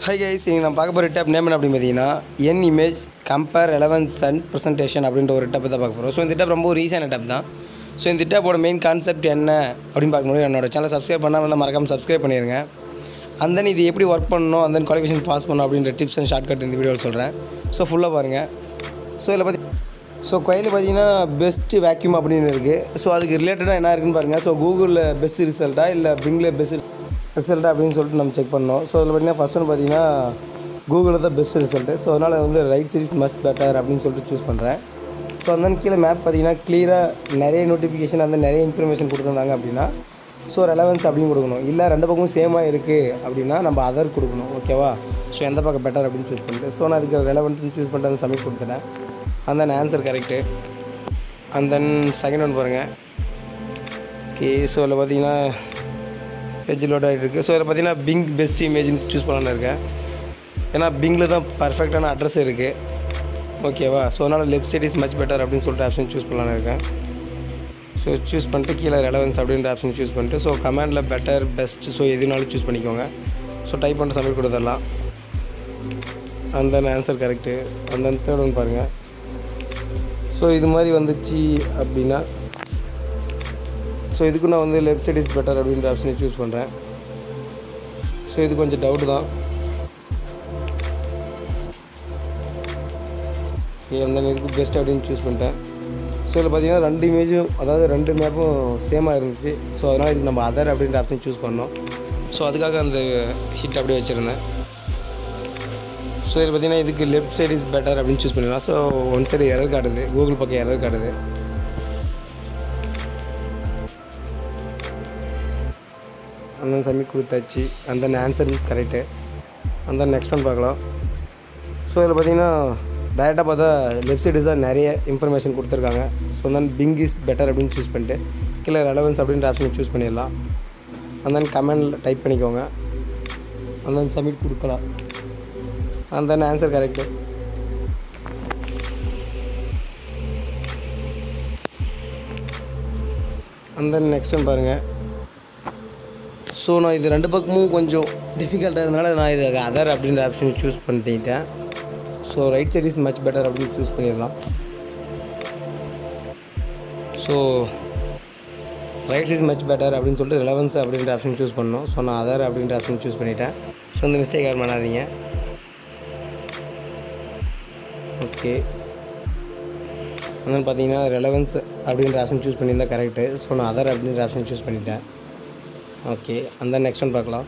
hi guys நீங்கள் நம்ம பார்க்க போகிற டேப் நேம் என்ன அப்படின்னு பார்த்தீங்கன்னா என் image compare relevance and presentation அப்படின்ற ஒரு டேப்பை தான் பார்க்க போகிறோம் ஸோ இந்த டேப் ரொம்ப ஒரு ஈஸியான டேப் தான் ஸோ இந்த டேப்போட மெயின் கான்செப்ட் என்ன அப்படின்னு பார்க்கும்போது என்னோட சேனல் சப்ஸ்கிரைப் பண்ணால் மறக்காமல் சப்ஸ்கிரைப் பண்ணிடுங்க அந்த இது எப்படி ஒர்க் பண்ணணும் அந்த குவாலிஃபிகேஷன் பாஸ் பண்ணணும் அப்படின்ற டிப்ஸ் அண்ட் ஷார்ட்கட் இந்த வீடியோவில் சொல்கிறேன் ஸோ ஃபுல்லாக பாருங்கள் ஸோ இதில் பார்த்தி ஸோ கோயில் பார்த்தீங்கன்னா பெஸ்ட்டு வேக்யூம் அப்படின்னு இருக்குது ஸோ அதுக்கு ரிலேட்டடாக என்ன இருக்குன்னு பாருங்கள் ஸோ கூகுளில் பெஸ்ட் ரிசல்ட்டா இல்லை பிங்கில் பெஸ்ட் ரிசல்ட்டா அப்படின்னு சொல்லிட்டு நம்ம செக் பண்ணோம் ஸோ அதில் பார்த்தீங்கன்னா ஃபஸ்ட் ஒன்று பார்த்தீங்கன்னா கூகுளில் தான் பெஸ்ட் ரிசல்ட்டு ஸோ அதனால் வந்து ரைட் சீரிஸ் மஸ்ட் பெட்டர் அப்படின்னு சொல்லிட்டு சூஸ் பண்ணுறேன் ஸோ அந்த கீழே மேப் பார்த்தீங்கன்னா க்ளியராக நிறைய நோட்டிஃபிகேஷன் அந்த நிறைய இன்ஃபர்மேஷன் கொடுத்துருந்தாங்க அப்படின்னா ஸோ ரெலவன்ஸ் அப்படின்னு கொடுக்கணும் இல்லை ரெண்டு பக்கமும் சேமாக இருக்குது அப்படின்னா நம்ம அதர் கொடுக்கணும் ஓகேவா ஸோ எந்த பக்கம் பெட்டர் அப்படின்னு சூஸ் பண்ணிட்டு ஸோ நான் அதுக்கு ரெலவன்ஸ்னு சூஸ் பண்ணிட்டு அதை சப்மிட் கொடுத்துட்டேன் அந்த answer correct and then second one பாருங்கள் ஓகே ஸோ அதில் பார்த்தீங்கன்னா பேஜ் லோட் ஆகிட்டு இருக்குது ஸோ அதில் பார்த்தீங்கன்னா பிங் பெஸ்ட் இமேஜ்னு சூஸ் பண்ணலான்னு இருக்கேன் ஏன்னா பிங்கில் தான் பர்ஃபெக்டான அட்ரஸ் இருக்குது ஓகேவா ஸோ அதனால் left side is much better அப்படின்னு சொல்லிட்டு ஆப்ஷன் சூஸ் பண்ணலான்னு இருக்கேன் ஸோ சூஸ் பண்ணிட்டு கீழே ரெலவன்ஸ் அப்படின்ற ஆப்ஷன் சூஸ் பண்ணிட்டு ஸோ கமெண்டில் பெட்டர் பெஸ்ட் ஸோ எதுனாலும் சூஸ் பண்ணிக்கோங்க ஸோ டைப் பண்ணிட்டு சப்மிட் கொடுத்துடலாம் அந்த ஆன்சர் கரெக்டு அந்த தேர்ட் ஒன் பாருங்கள் ஸோ இது மாதிரி வந்துச்சு அப்படின்னா ஸோ இதுக்கு நான் வந்து லெஃப்ட் சைட் இஸ் பெட்டர் அப்படின்ற ஆப்ஷனை சூஸ் பண்ணுறேன் ஸோ இது கொஞ்சம் டவுட் தான் ஓகே அந்த இதுக்கு பெஸ்ட் அப்படின்னு சூஸ் பண்ணிட்டேன் ஸோ இதில் பார்த்தீங்கன்னா ரெண்டு இமேஜும் அதாவது ரெண்டு மேப்பும் சேமாக இருந்துச்சு ஸோ அதனால் இதுக்கு நம்ம அதர் அப்படின்ற ஆப்ஷன் சூஸ் பண்ணோம் ஸோ அதுக்காக அந்த ஹிட் அப்படியே வச்சுருந்தேன் ஸோ இதில் பார்த்தீங்கன்னா இதுக்கு லெஃப்ட் சைடு இஸ் பெட்டர் அப்படின்னு சூஸ் பண்ணிடலாம் ஸோ ஒன் சைடு எரர் காட்டுது கூகுள் பக்கம் எரர் காட்டுது அந்த சப்மிட் கொடுத்தாச்சு அந்த ஆன்சர் கரெக்டு அந்த நெக்ஸ்ட் ஒன் பார்க்கலாம் ஸோ இதில் பார்த்தீங்கன்னா டேரெக்டாக பார்த்தா லெஃப்ட் சைடு தான் நிறைய இன்ஃபர்மேஷன் கொடுத்துருக்காங்க so then Bing is better அப்படின்னு சூஸ் பண்ணிட்டு கீழே ரெலவன்ஸ் அப்படின்ற ஆப்ஷன் சூஸ் பண்ணிடலாம் அந்த கமெண்டில் டைப் பண்ணிக்கோங்க அந்த சப்மிட் கொடுக்கலாம் அந்த ஆன்சர் கரெக்டு அந்த நெக்ஸ்ட் ஒன் பாருங்கள் ஸோ நான் இது ரெண்டு பக்கமும் கொஞ்சம் டிஃபிகல்ட்டாக இருந்தனால நான் இது அதர் அப்படின்ற ஆப்ஷன் சூஸ் பண்ணிட்டேன் so right side is much better அப்படின்னு சூஸ் பண்ணிடலாம் so right is much better அப்படின்னு சொல்லிட்டு ரெலவன்ஸ் அப்படின்ற ஆப்ஷன் சூஸ் பண்ணோம் ஸோ நான் அதர் அப்படின்ற ஆப்ஷன் சூஸ் பண்ணிட்டேன் ஸோ இந்த மிஸ்டேக் யாரும் பண்ணாதீங்க ஓகே வந்து பார்த்தீங்கன்னா ரெலவன்ஸ் அப்படின்ற ஆப்ஷன் சூஸ் பண்ணியிருந்தால் கரெக்டு ஸோ நான் அதர் அப்படின்ற ஆப்ஷன் சூஸ் பண்ணிட்டேன் ஓகே அந்த நெக்ஸ்ட் ஒன் பார்க்கலாம்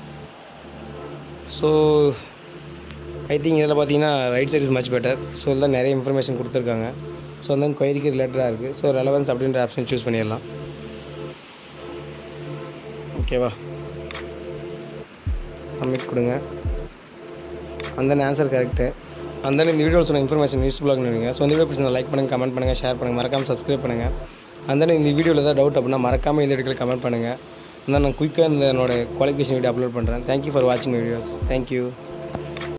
ஸோ ஐ திங்க் இதில் பார்த்தீங்கன்னா right side is much better so இதில் நிறைய இன்ஃபர்மேஷன் கொடுத்துருக்காங்க ஸோ அந்த கொயரிக்கு ரிலேட்டடாக இருக்குது ஸோ ரெலவன்ஸ் அப்படின்ற ஆப்ஷன் சூஸ் பண்ணிடலாம் ஓகேவா சப்மிட் கொடுங்க அந்த ஆன்சர் கரெக்டு அந்த இந்த வீடியோவில் சொன்ன இன்ஃபர்மேஷன் யூஸ்ஃபுல்லாக நினைங்க ஸோ இந்த வீடியோ பிடிச்சா லைக் பண்ணுங்கள் கமெண்ட் பண்ணுங்கள் ஷேர் பண்ணுங்கள் மறக்காமல் சப்ஸ்கிரைப் பண்ணுங்கள் அந்த இந்த வீடியோவில் ஏதாவது டவுட் அப்படின்னா மறக்காமல் இந்த இடத்துல கமெண்ட் பண்ணுங்கள் நான் குயிக்காக இந்த என்னோட குவாலிஃபிகேஷன் வீடியோ அப்லோட் பண்ணுறேன் தேங்க்யூ ஃபார் வாட்சிங் வீடியோஸ் தேங்க்யூ